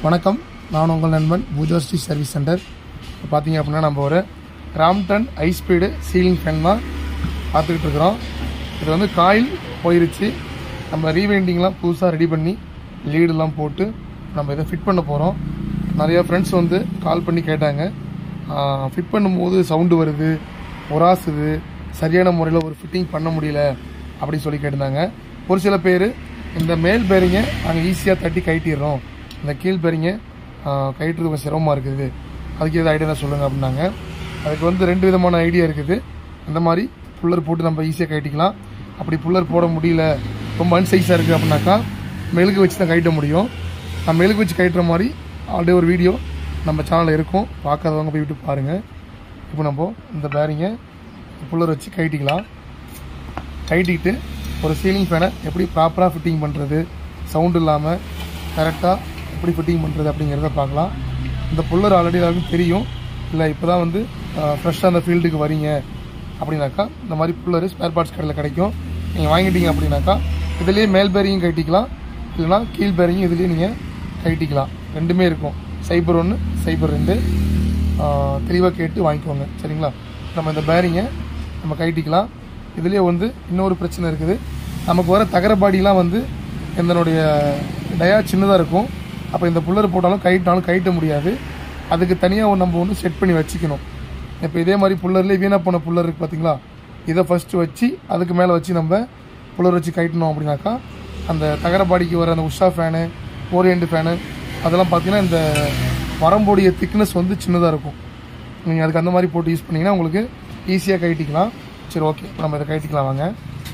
வணக்கம் நான் உங்கள் நண்பன் பூஜோஸ்டி சர்வீஸ் சென்டர் இப்போ பார்த்தீங்க அப்படின்னா நம்ம ஒரு Ramton high speed ceiling fan தான் பார்த்துக்கிட்டு இருக்கிறோம் இது வந்து காயில் போயிருச்சு நம்ம ரீவைண்டிங்லாம் புதுசாக ரெடி பண்ணி லீடெல்லாம் போட்டு நம்ம இதை ஃபிட் பண்ண போகிறோம் நிறைய ஃப்ரெண்ட்ஸ் வந்து கால் பண்ணி கேட்டாங்க ஃபிட் பண்ணும்போது சவுண்டு வருது உராசுது சரியான முறையில் ஒரு ஃபிட்டிங் பண்ண முடியல அப்படின்னு சொல்லி கேட்டிருந்தாங்க ஒரு சில பேர் இந்த மேல் பேரிங்கை நாங்கள் ஈஸியாக தட்டி கட்டிடுறோம் இந்த கீழ் பேரிங்கை கயிற்றுறது கொஞ்சம் சிரமமாக இருக்குது அதுக்கு எதாவது ஐடியா சொல்லுங்கள் அப்படின்னாங்க அதுக்கு வந்து ரெண்டு விதமான ஐடியா இருக்குது அந்த மாதிரி புல்லர் போட்டு நம்ம ஈஸியாக கட்டிக்கலாம் அப்படி புல்லர் போட முடியல ரொம்ப அன்சைஸாக இருக்குது அப்படின்னாக்கா மெழுகு வச்சு தான் கட்ட முடியும் நான் மெழுகு வச்சு கட்டுற மாதிரி ஆல்ரெடி ஒரு வீடியோ நம்ம சேனலில் இருக்கும் பார்க்காதவங்க போய் விட்டு பாருங்கள் இப்போ நம்ம இந்த பேரிங்கை புல்லர் வச்சு கட்டிக்கலாம் கைட்டிட்டு ஒரு சீலிங் ஃபேனை எப்படி ப்ராப்பராக ஃபிட்டிங் பண்ணுறது சவுண்ட் இல்லாமல் கரெக்டாக எப்படி ஃபிட்டிங் பண்ணுறது அப்படிங்கிறத பார்க்கலாம் இந்த புல்லர் ஆல்ரெடி எல்லாருக்கும் தெரியும் இல்லை இப்போ தான் வந்து ஃப்ரெஷ்ஷாக அந்த ஃபீல்டுக்கு வரீங்க அப்படின்னாக்கா இந்த மாதிரி புல்லர் ஸ்பேர் பார்ட்ஸ் கடையில் கிடைக்கும் நீங்கள் வாங்கிட்டீங்க அப்படின்னாக்கா இதுலேயே மேல் பேரிங்கும் கட்டிக்கலாம் இல்லைனா கீழ் பேரிங்கும் இதுலேயே நீங்கள் கட்டிக்கலாம் ரெண்டுமே இருக்கும் சைபர் ஒன்று சைபர் ரெண்டு தெளிவாக கேட்டு வாங்கிக்கோங்க சரிங்களா நம்ம இந்த பேரிங்கை நம்ம கட்டிக்கலாம் இதுலேயே வந்து இன்னொரு பிரச்சனை இருக்குது நமக்கு வர தகரபாடிலாம் வந்து இதனுடைய டயா சின்னதாக இருக்கும் அப்போ இந்த புல்லர் போட்டாலும் கைட்டாலும் கைட்ட முடியாது அதுக்கு தனியாக நம்ம ஒன்று செட் பண்ணி வச்சுக்கணும் இப்போ இதே மாதிரி புல்லர்லேயே வீணாக போன புல்லர் இருக்குது பார்த்தீங்களா இதை ஃபஸ்ட்டு வச்சு அதுக்கு மேலே வச்சு நம்ம புல்லர் வச்சு கைட்டணும் அப்படின்னாக்கா அந்த தகரபாடிக்கு வர அந்த உஷா ஃபேனு ஓரியண்ட் ஃபேனு அதெல்லாம் பார்த்தீங்கன்னா இந்த வரம்போடைய திக்னஸ் வந்து சின்னதாக இருக்கும் நீங்கள் அதுக்கு அந்த மாதிரி போட்டு யூஸ் பண்ணிங்கன்னா உங்களுக்கு ஈஸியாக கைட்டிக்கலாம் சரி ஓகே இப்போ நம்ம இதை கைட்டிக்கலாம் வாங்க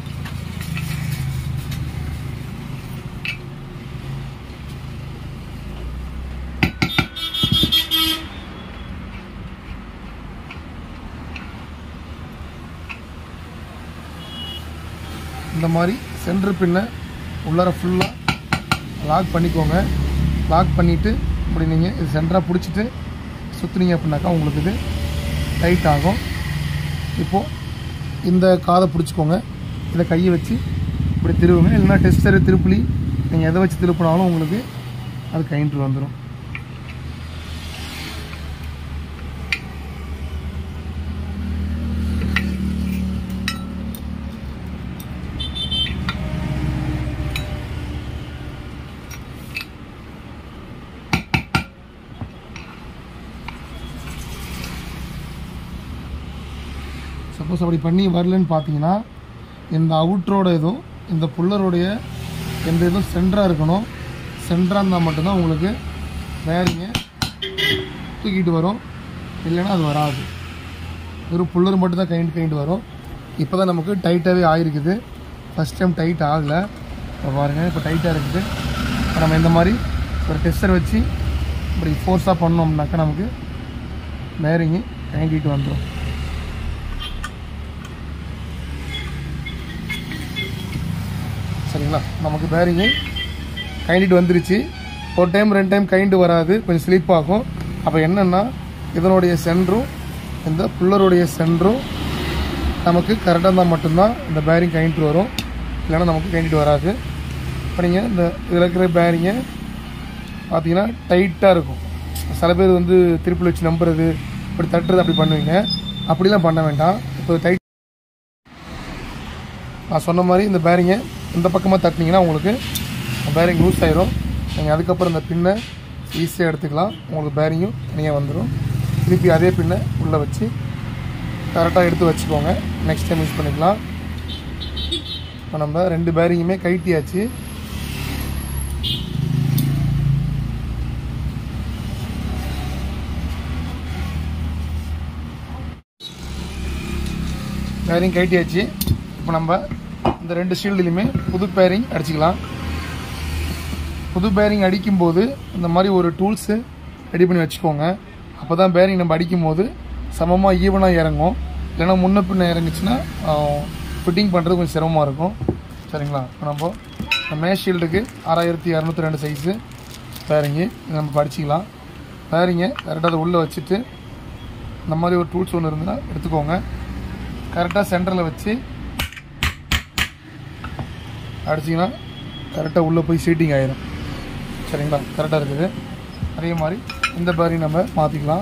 இந்த மாதிரி சென்டர் பின்னை உள்ளார ஃபுல்லாக லாக் பண்ணிக்கோங்க லாக் பண்ணிவிட்டு இப்படி நீங்கள் இது சென்டராக பிடிச்சிட்டு சுற்றுனீங்க அப்படின்னாக்கா உங்களுக்கு இது டைட் ஆகும் இப்போது இந்த காதை பிடிச்சிக்கோங்க இதை கையை வச்சு இப்படி திருவுங்க இல்லைன்னா டெஸ்டரு திருப்புளி நீங்கள் எதை வச்சு திருப்பினாலும் உங்களுக்கு அது கைன்று வந்துடும் சப்போஸ் அப்படி பண்ணி வரலன்னு பார்த்தீங்கன்னா இந்த அவுட்ரோட இதுவும் இந்த புல்லருடைய எந்த இதுவும் சென்டராக இருக்கணும் சென்டராக இருந்தால் மட்டும்தான் உங்களுக்கு வேரிங்க தூக்கிட்டு வரும் இல்லைன்னா அது வராது வெறும் புல்லர் மட்டும் தான் கைண்டு கைண்டு வரும் இப்போ தான் நமக்கு டைட்டாகவே ஆகிருக்குது ஃபஸ்ட் டைம் டைட் ஆகலை இப்போ பாருங்கள் இப்போ டைட்டாக இருக்குது இப்போ நம்ம இந்த மாதிரி ஒரு டெஸ்டர் வச்சு இப்படி ஃபோர்ஸாக பண்ணோம்னாக்கா நமக்கு வேரிங்கு கைண்டிட்டு வந்துடும் சரிங்களா நமக்கு பேரிங்கு கைண்டிட்டு வந்துருச்சு ஒரு டைம் ரெண்டு டைம் கைண்டு வராது கொஞ்சம் ஸ்லிப் ஆகும் அப்போ என்னென்னா இதனுடைய சென்டரும் இந்த புல்லருடைய சென்டரும் நமக்கு கரெக்டாக இருந்தால் மட்டும்தான் இந்த பேரிங் கைண்டிட்டு வரும் இல்லைன்னா நமக்கு கைண்டிட்டு வராது இப்போ நீங்கள் இந்த இதில் இருக்கிற பேரிங்கை பார்த்தீங்கன்னா டைட்டாக இருக்கும் சில பேர் வந்து திருப்பில் வச்சு நம்புறது இப்படி தட்டுறது அப்படி பண்ணுவீங்க அப்படிலாம் பண்ண வேண்டாம் இப்போ டைட் நான் சொன்ன மாதிரி இந்த பேரிங்கை இந்த பக்கமாக தட்டினீங்கன்னா உங்களுக்கு பேரிங் லூஸ் ஆயிரும் நீங்கள் அதுக்கப்புறம் இந்த பின்னை ஈஸியாக எடுத்துக்கலாம் உங்களுக்கு பேரிங்கும் தனியாக வந்துடும் திருப்பி அதே பின்னை உள்ளே வச்சு கரெக்டாக எடுத்து வச்சுக்கோங்க நெக்ஸ்ட் டைம் யூஸ் பண்ணிக்கலாம் இப்போ நம்ம ரெண்டு பேரிங்குமே கைட்டியாச்சு பேரிங் கைட்டியாச்சு இப்போ நம்ம இந்த ரெண்டு ஷீல்டுலையுமே புது பேரிங் அடிச்சுக்கலாம் புது பேரிங் அடிக்கும்போது இந்த மாதிரி ஒரு டூல்ஸு ரெடி பண்ணி வச்சுக்கோங்க அப்போ தான் பேரிங் நம்ம அடிக்கும்போது சமமாக ஈவனாக இறங்கும் இல்லைன்னா முன்ன பின்ன இறங்குச்சுன்னா ஃபிட்டிங் பண்ணுறது கொஞ்சம் சிரமமாக இருக்கும் சரிங்களா இப்போ நம்ம இந்த மே ஷீல்டுக்கு ஆறாயிரத்தி இரநூத்தி ரெண்டு சைஸு பேரிங்கு இதை நம்ம படிச்சிக்கலாம் பேரிங்கை கரெக்டாக அதை உள்ளே வச்சுட்டு இந்த மாதிரி ஒரு டூல்ஸ் ஒன்று இருந்ததுன்னா எடுத்துக்கோங்க கரெக்டாக சென்டரில் வச்சு அடிச்சிங்கன்னா கரெக்டாக உள்ளே போய் சீட்டிங் ஆயிரும் சரிங்களா கரெக்டாக இருக்குது அதே மாதிரி இந்த பேரிங் நம்ம மாற்றிக்கலாம்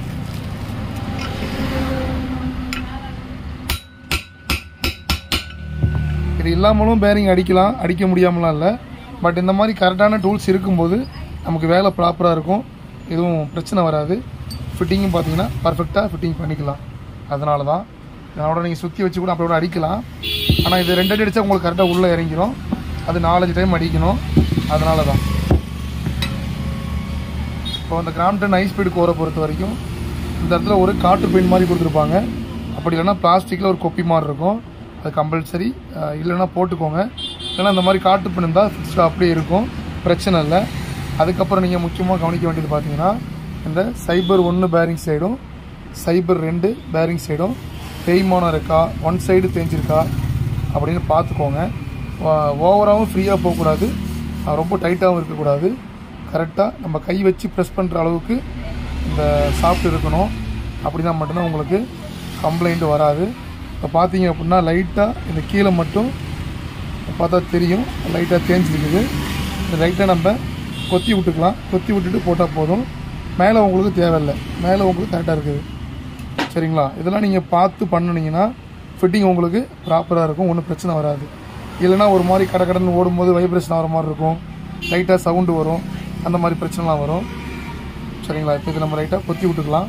இது இல்லாமலும் பேரிங் அடிக்கலாம் அடிக்க முடியாமலாம் இல்லை பட் இந்த மாதிரி கரெக்டான டூல்ஸ் இருக்கும்போது நமக்கு வேலை ப்ராப்பராக இருக்கும் எதுவும் பிரச்சனை வராது ஃபிட்டிங்கும் பார்த்தீங்கன்னா பர்ஃபெக்டாக ஃபிட்டிங் பண்ணிக்கலாம் அதனால தான் இதனோட நீங்கள் சுற்றி வச்சு கூட அப்படியோட அடிக்கலாம் ஆனால் இது ரெண்டு அடி அடித்தா உங்களுக்கு கரெக்டாக உள்ளே இறங்கிரும் அது நாலஞ்சு டைம் அடிக்கணும் அதனால தான் இப்போ அந்த கிராம்டன் ஹை ஸ்பீடு கோரை பொறுத்த வரைக்கும் இந்த இடத்துல ஒரு காட்டு பெயிண்ட் மாதிரி கொடுத்துருப்பாங்க அப்படி இல்லைன்னா பிளாஸ்டிக்கில் ஒரு கொப்பி மாதிரி இருக்கும் அது கம்பல்சரி இல்லைன்னா போட்டுக்கோங்க இல்லைன்னா இந்த மாதிரி காட்டு பெண் இருந்தால் ஃபிக்ஸ்டாக அப்படியே இருக்கும் பிரச்சனை இல்லை அதுக்கப்புறம் நீங்கள் முக்கியமாக கவனிக்க வேண்டியது பார்த்தீங்கன்னா இந்த சைபர் ஒன்று பேரிங் சைடும் சைபர் ரெண்டு பேரிங் சைடும் தேய்மானம் இருக்கா ஒன் சைடு தேஞ்சிருக்கா அப்படின்னு பார்த்துக்கோங்க ஓவராகவும் ஃப்ரீயாக போகக்கூடாது அஹ் ரொம்ப டைட்டாகவும் இருக்கக்கூடாது கரெக்டாக நம்ம கை வச்சு ப்ரெஸ் பண்ணுற அளவுக்கு இந்த சாஃப்ட் இருக்கணும் அப்படின்னா மட்டும்தான் உங்களுக்கு கம்ப்ளைண்ட் வராது இப்போ பார்த்தீங்க அப்படின்னா லைட்டாக இந்த கீழே மட்டும் பார்த்தா தெரியும் லைட்டாக தேஞ்சிருக்குது இந்த லைட்டாக நம்ம கொத்தி விட்டுக்கலாம் கொத்தி விட்டுட்டு போட்டால் போதும் மேலே உங்களுக்கு தேவையில்லை மேலே உங்களுக்கு கரெக்டாக இருக்குது சரிங்களா இதெல்லாம் நீங்கள் பார்த்து பண்ணுனீங்கன்னா ஃபிட்டிங் உங்களுக்கு ப்ராப்பராக இருக்கும் ஒன்றும் பிரச்சனை வராது இல்லைன்னா ஒரு மாதிரி கடை கடன்னு ஓடும்போது வைப்ரேஷன் ஆகிற மாதிரி இருக்கும் லைட்டாக சவுண்டு வரும் அந்த மாதிரி பிரச்சனைலாம் வரும் சரிங்களா இப்போ இது நம்ம லைட்டாக கொத்தி விட்டுக்கலாம்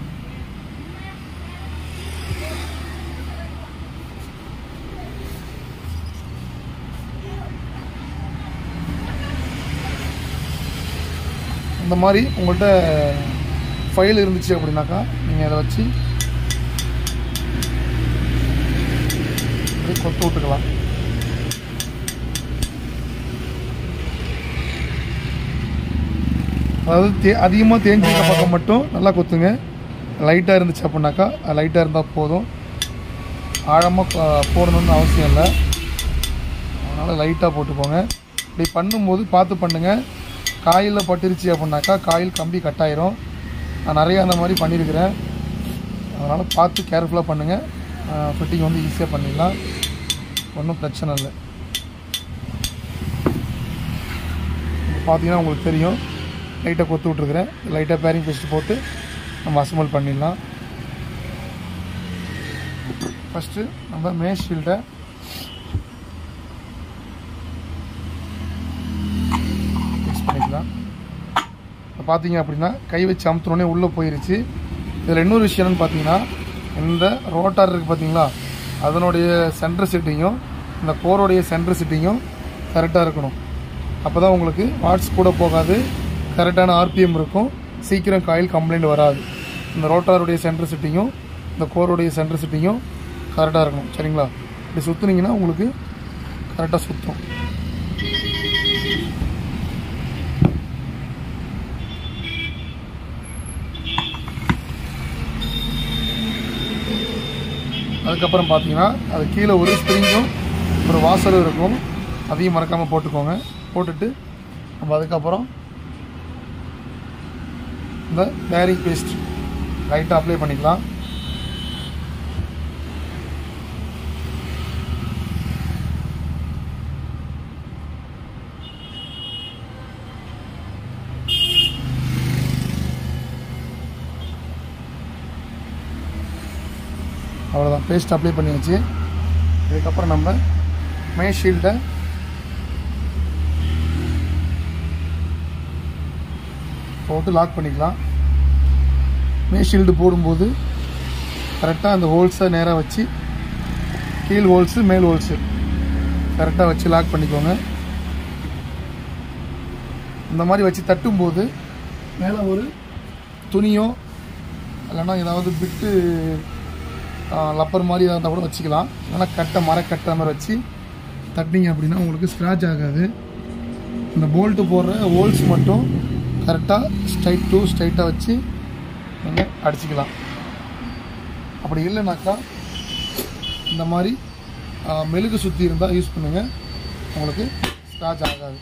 இந்த மாதிரி உங்கள்கிட்ட ஃபைல் இருந்துச்சு அப்படின்னாக்கா நீங்கள் அதை வச்சு இப்படி கொத்து விட்டுக்கலாம் அதாவது தே அதிகமாக தேஞ்சிருக்க பக்கம் மட்டும் நல்லா கொத்துங்க லைட்டாக இருந்துச்சு அப்படின்னாக்கா லைட்டாக இருந்தால் போதும் ஆழமாக போடணும்னு அவசியம் இல்லை அதனால் லைட்டாக போட்டுக்கோங்க இப்படி பண்ணும்போது பார்த்து பண்ணுங்கள் காயில் பட்டுருச்சு அப்படின்னாக்கா காயில் கம்பி கட்டாயிரும் நான் நிறைய அந்த மாதிரி பண்ணியிருக்கிறேன் அதனால் பார்த்து கேர்ஃபுல்லாக பண்ணுங்கள் ஃபிட்டிங் வந்து ஈஸியாக பண்ணிடலாம் ஒன்றும் பிரச்சனை இல்லை இப்போ பார்த்தீங்கன்னா உங்களுக்கு தெரியும் லைட்டாக கொத்து விட்ருக்குறேன் லைட்டாக பேரிங் பேஸ்ட் போட்டு நம்ம அசம்பிள் பண்ணிடலாம் ஃபஸ்ட்டு நம்ம மேஷ் ஷீல்டை ஃபிக்ஸ் பண்ணிக்கலாம் இப்போ பார்த்தீங்க அப்படின்னா கை வச்சு அமுத்துனோடனே உள்ளே போயிருச்சு இதில் இன்னொரு விஷயம் என்னன்னு பார்த்தீங்கன்னா இந்த ரோட்டார் இருக்குது பார்த்தீங்களா அதனுடைய சென்டர் செட்டிங்கும் இந்த கோரோடைய சென்டர் செட்டிங்கும் கரெக்டாக இருக்கணும் அப்போ தான் உங்களுக்கு வாட்ஸ் கூட போகாது கரெக்டான ஆர்பிஎம் இருக்கும் சீக்கிரம் காயில் கம்ப்ளைண்ட் வராது இந்த ரோட்டாருடைய சென்டர் செட்டிங்கும் இந்த கோரோடைய சென்டர் செட்டிங்கும் கரெக்டாக இருக்கணும் சரிங்களா இப்படி சுற்றுனீங்கன்னா உங்களுக்கு கரெக்டாக சுற்றும் அதுக்கப்புறம் பார்த்தீங்கன்னா அது கீழே ஒரு ஸ்ப்ரிங்கும் ஒரு வாசலும் இருக்கும் அதையும் மறக்காமல் போட்டுக்கோங்க போட்டுட்டு நம்ம அதுக்கப்புறம் இந்த பேரிங் பேஸ்ட் லைட்டாக அப்ளை பண்ணிக்கலாம் அவ்வளோதான் பேஸ்ட் அப்ளை பண்ணியாச்சு இதுக்கப்புறம் நம்ம மே ஷீல்டை போட்டு லாக் பண்ணிக்கலாம் மே ஷீல்டு போடும்போது கரெக்டாக அந்த ஹோல்ஸை நேராக வச்சு கீழ் ஹோல்ஸு மேல் ஹோல்ஸு கரெக்டாக வச்சு லாக் பண்ணிக்கோங்க இந்த மாதிரி வச்சு தட்டும்போது மேலே ஒரு துணியோ இல்லைன்னா ஏதாவது பிட்டு லப்பர் மாதிரி ஏதாவது இருந்தால் கூட வச்சுக்கலாம் இல்லைன்னா கட்டை மரக்கட்டை மாதிரி வச்சு தட்டிங்க அப்படின்னா உங்களுக்கு ஸ்க்ராட்ச் ஆகாது இந்த போல்ட்டு போடுற ஹோல்ஸ் மட்டும் கரெக்டாக ஸ்ட்ரைட் டு ஸ்ட்ரைட்டாக வச்சு நீங்கள் அடிச்சுக்கலாம் அப்படி இல்லைனாக்கா இந்த மாதிரி ஆ, மெழுகு சுற்றி இருந்தால் யூஸ் பண்ணுங்கள் உங்களுக்கு ஸ்க்ராட்ச் ஆகாது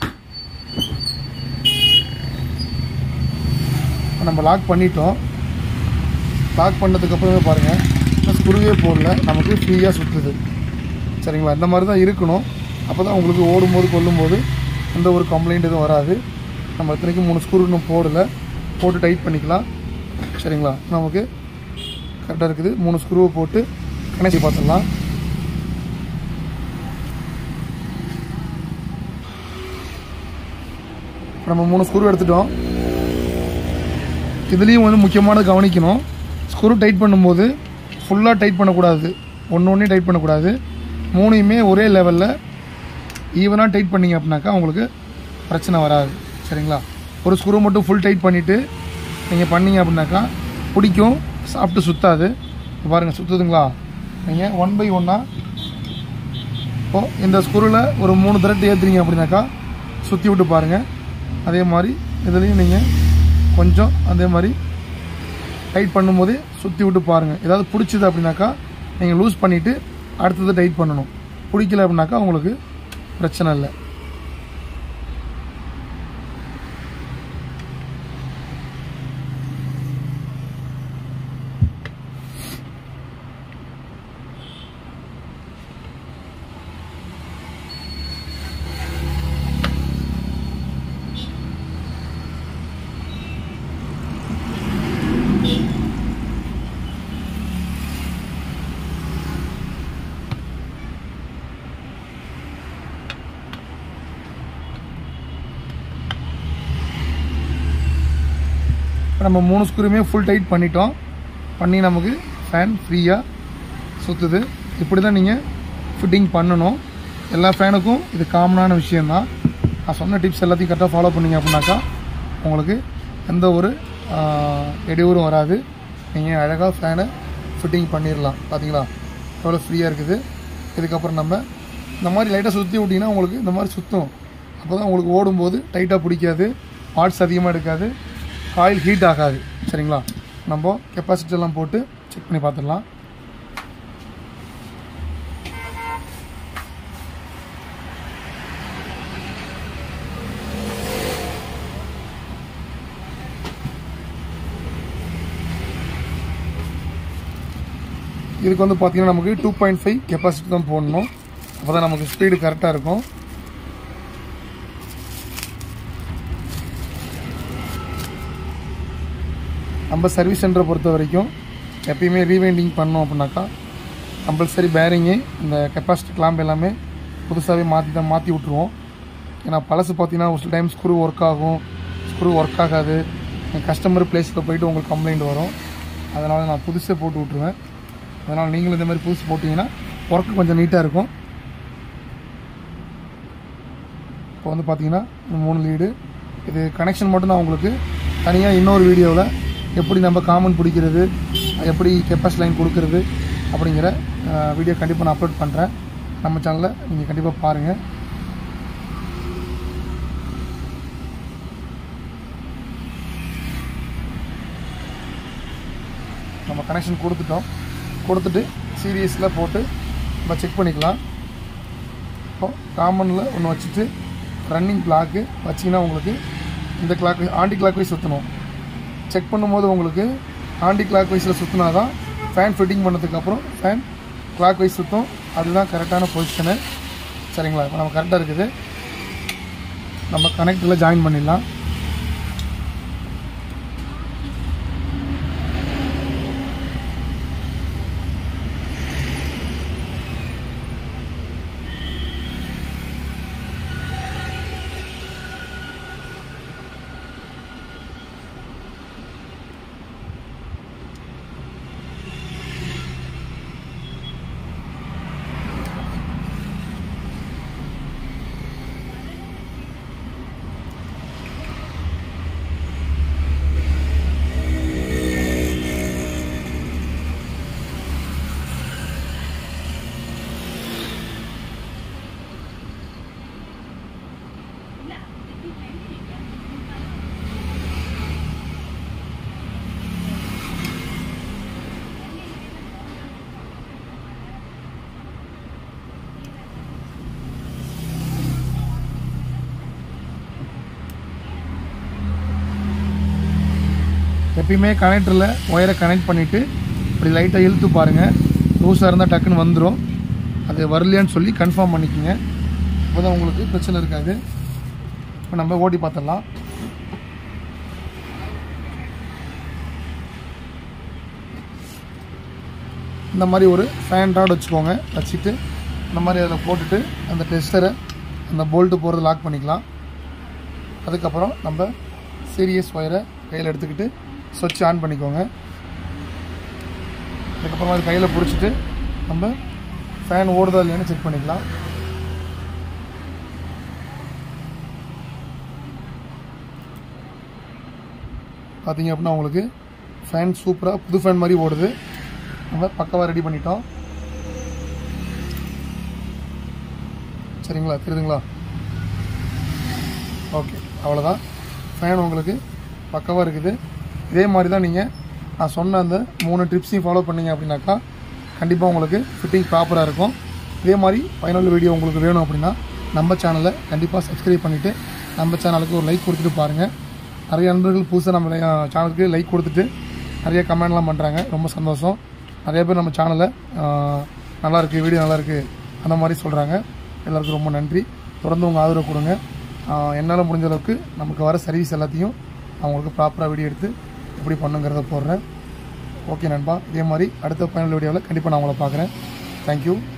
இப்ப நம்ம லாக் பண்ணிட்டோம் லாக் பண்ணதுக்கப்புறமே பாருங்கள் இன்னும் ஸ்க்ரூவே போடல நமக்கு ஃப்ரீயாக சுற்றுது சரிங்களா இந்த மாதிரி தான் இருக்கணும் அப்போ தான் உங்களுக்கு ஓடும்போது கொல்லும்போது எந்த ஒரு கம்ப்ளைண்ட் எதுவும் வராது நம்ம இத்தனைக்கும் மூணு ஸ்க்ரூ இன்னும் போடலை போட்டு டைட் பண்ணிக்கலாம் சரிங்களா நமக்கு கரெக்டாக இருக்குது மூணு ஸ்க்ரூவை போட்டு கனெக்ட் பார்த்துடலாம் இப்போ நம்ம மூணு ஸ்க்ரூ எடுத்துட்டோம் இதுலேயும் வந்து முக்கியமானது கவனிக்கணும் ஸ்க்ரூ டைட் பண்ணும்போது ஃபுல்லாக டைட் பண்ணக்கூடாது ஒன்று ஒன்றே டைட் பண்ணக்கூடாது மூணையுமே ஒரே லெவலில் ஈவனாக டைட் பண்ணிங்க அப்படின்னாக்கா உங்களுக்கு பிரச்சனை வராது சரிங்களா ஒரு ஸ்க்ரூ மட்டும் ஃபுல் டைட் பண்ணிவிட்டு நீங்கள் பண்ணீங்க அப்படின்னாக்கா பிடிக்கும் சாப்பிட்டு சுத்தாது இப்போ பாருங்கள் சுற்றுதுங்களா நீங்கள் ஒன் பை ஒன்னாக இப்போது இந்த ஸ்க்ரூவில் ஒரு மூணு த்ரெட் ஏற்றுறீங்க அப்படின்னாக்கா சுற்றி விட்டு பாருங்கள் அதே மாதிரி இதுலேயும் நீங்கள் கொஞ்சம் அதே மாதிரி டைட் பண்ணும்போது சுற்றி விட்டு பாருங்கள் ஏதாவது பிடிச்சிது அப்படின்னாக்கா நீங்கள் லூஸ் பண்ணிவிட்டு அடுத்தது டைட் பண்ணணும் பிடிக்கல அப்படின்னாக்கா உங்களுக்கு பிரச்சனை இல்லை இப்போ நம்ம மூணு ஸ்க்ரூமே ஃபுல் டைட் பண்ணிட்டோம் பண்ணி நமக்கு ஃபேன் ஃப்ரீயாக சுற்றுது இப்படி தான் நீங்கள் ஃபிட்டிங் பண்ணணும் எல்லா ஃபேனுக்கும் இது காமனான விஷயந்தான் நான் சொன்ன டிப்ஸ் எல்லாத்தையும் கரெக்டாக ஃபாலோ பண்ணீங்க அப்படின்னாக்கா உங்களுக்கு எந்த ஒரு ஆஹ், இடையூறும் வராது நீங்கள் அழகாக ஃபேனை ஃபிட்டிங் பண்ணிடலாம் பார்த்தீங்களா எவ்வளோ ஃப்ரீயாக இருக்குது இதுக்கப்புறம் நம்ம இந்த மாதிரி லைட்டாக சுற்றி விட்டிங்கன்னா உங்களுக்கு இந்த மாதிரி சுற்றும் அப்போ தான் உங்களுக்கு ஓடும்போது டைட்டாக பிடிக்காது வாட்ஸ் அதிகமாக எடுக்காது ஆயில் ஹீட் ஆகாது சரிங்களா நம்ம கெப்பாசிட்டி எல்லாம் போட்டு செக் பண்ணி பார்த்துடலாம் இதுக்கு வந்து பார்த்தீங்கன்னா நமக்கு டூ பாயிண்ட் ஃபைவ் கெப்பாசிட்டி தான் போடணும் அப்போ தான் நமக்கு ஸ்பீடு கரெக்டாக இருக்கும் நம்ம சர்வீஸ் சென்டரை பொறுத்த வரைக்கும் எப்பயுமே ரீவைண்டிங் பண்ணோம் அப்படின்னாக்கா கம்பல்சரி பேரிங்கு இந்த கெப்பாசிட்டி கிளாம்ப் எல்லாமே புதுசாகவே மாற்றி தான் மாற்றி விட்ருவோம் ஏன்னா பழசு பார்த்தீங்கன்னா ஒரு சில டைம் ஸ்க்ரூ ஒர்க் ஆகும் ஸ்க்ரூ ஒர்க் ஆகாது கஸ்டமர் பிளேஸில் போயிட்டு உங்களுக்கு கம்ப்ளைண்ட் வரும் அதனால் நான் புதுசே போட்டு விட்ருவேன் அதனால் நீங்களும் இந்த மாதிரி புதுசு போட்டிங்கன்னா ஒர்க்கு கொஞ்சம் நீட்டாக இருக்கும் இப்போ வந்து பார்த்தீங்கன்னா இந்த மூணு லீடு இது கனெக்ஷன் மட்டும் நான் உங்களுக்கு தனியாக இன்னொரு வீடியோவில் எப்படி நம்ம காமன் பிடிக்கிறது எப்படி கெப்பாசிட்டி லைன் கொடுக்கறது அப்படிங்கிற வீடியோ கண்டிப்பாக நான் அப்லோட் பண்ணுறேன் நம்ம சேனலில் நீங்கள் கண்டிப்பாக பாருங்கள் நம்ம கனெக்ஷன் கொடுத்துட்டோம் கொடுத்துட்டு சீரியஸில் போட்டு நம்ம செக் பண்ணிக்கலாம் இப்போ காமனில் ஒன்று வச்சுட்டு ரன்னிங் கிளாக்கு வச்சிங்கன்னா உங்களுக்கு இந்த கிளாக் ஆண்டி கிளாக் வைஸ் சுற்றணும் செக் பண்ணும்போது உங்களுக்கு ஆண்டி கிளாக் வைஸில் சுற்றினா தான் ஃபேன் ஃபிட்டிங் பண்ணதுக்கப்புறம் ஃபேன் கிளாக் வைஸ் சுற்றும் அதுதான் கரெக்டான பொசிஷனு சரிங்களா இப்போ நம்ம கரெக்டாக இருக்குது நம்ம கனெக்டில் ஜாயின் பண்ணிடலாம் எப்பயுமே கனெக்டரில் ஒயரை கனெக்ட் பண்ணிவிட்டு இப்படி லைட்டாக இழுத்து பாருங்கள் லூஸாக இருந்தால் டக்குன்னு வந்துடும் அது வரலையான்னு சொல்லி கன்ஃபார்ம் பண்ணிக்கோங்க அப்போ தான் உங்களுக்கு பிரச்சனை இருக்காது இப்போ நம்ம ஓட்டி பார்த்துடலாம் இந்த மாதிரி ஒரு ஃபேன் ராட் வச்சுக்கோங்க வச்சுட்டு இந்த மாதிரி அதில் போட்டுட்டு அந்த டெஸ்டரை அந்த போல்ட்டு போகிறது லாக் பண்ணிக்கலாம் அதுக்கப்புறம் நம்ம சீரியஸ் ஒயரை கையில் எடுத்துக்கிட்டு சுவிட்ச் ஆன் பண்ணிக்கோங்க அதுக்கப்புறமா அது கையில் பிடிச்சிட்டு நம்ம ஃபேன் ஓடுதா இல்லையான்னு செக் பண்ணிக்கலாம் பார்த்தீங்க அப்படின்னா உங்களுக்கு ஃபேன் சூப்பராக புது ஃபேன் மாதிரி ஓடுது நம்ம பக்கவாக ரெடி பண்ணிட்டோம் சரிங்களா தெரியுதுங்களா ஓகே அவ்வளோதான் ஃபேன் உங்களுக்கு பக்கவாக இருக்குது இதே மாதிரி தான் நீங்கள் நான் சொன்ன அந்த மூணு ட்ரிப்ஸையும் ஃபாலோ பண்ணீங்க அப்படின்னாக்கா கண்டிப்பாக உங்களுக்கு ஃபிட்டிங் ப்ராப்பராக இருக்கும் இதே மாதிரி ஃபைனல் வீடியோ உங்களுக்கு வேணும் அப்படின்னா நம்ம சேனலை கண்டிப்பாக சப்ஸ்கிரைப் பண்ணிவிட்டு நம்ம சேனலுக்கு ஒரு லைக் கொடுத்துட்டு பாருங்கள் நிறைய நண்பர்கள் புதுசாக நம்ம சேனலுக்கு லைக் கொடுத்துட்டு நிறைய கமெண்ட்லாம் பண்ணுறாங்க ரொம்ப சந்தோஷம் நிறைய பேர் நம்ம சேனலை நல்லா இருக்கு வீடியோ நல்லா இருக்கு அந்த மாதிரி சொல்கிறாங்க எல்லாருக்கும் ரொம்ப நன்றி தொடர்ந்து உங்கள் ஆதரவு கொடுங்க என்னால் முடிஞ்ச அளவுக்கு நமக்கு வர சர்வீஸ் எல்லாத்தையும் அவங்களுக்கு ப்ராப்பராக வீடியோ எடுத்து எப்படி பண்ணுங்கிறத போடுறேன் ஓகே நண்பா இதே மாதிரி அடுத்த ஃபைனல் வீடியோவில் கண்டிப்பாக நான் உங்களை பார்க்குறேன் தேங்க்யூ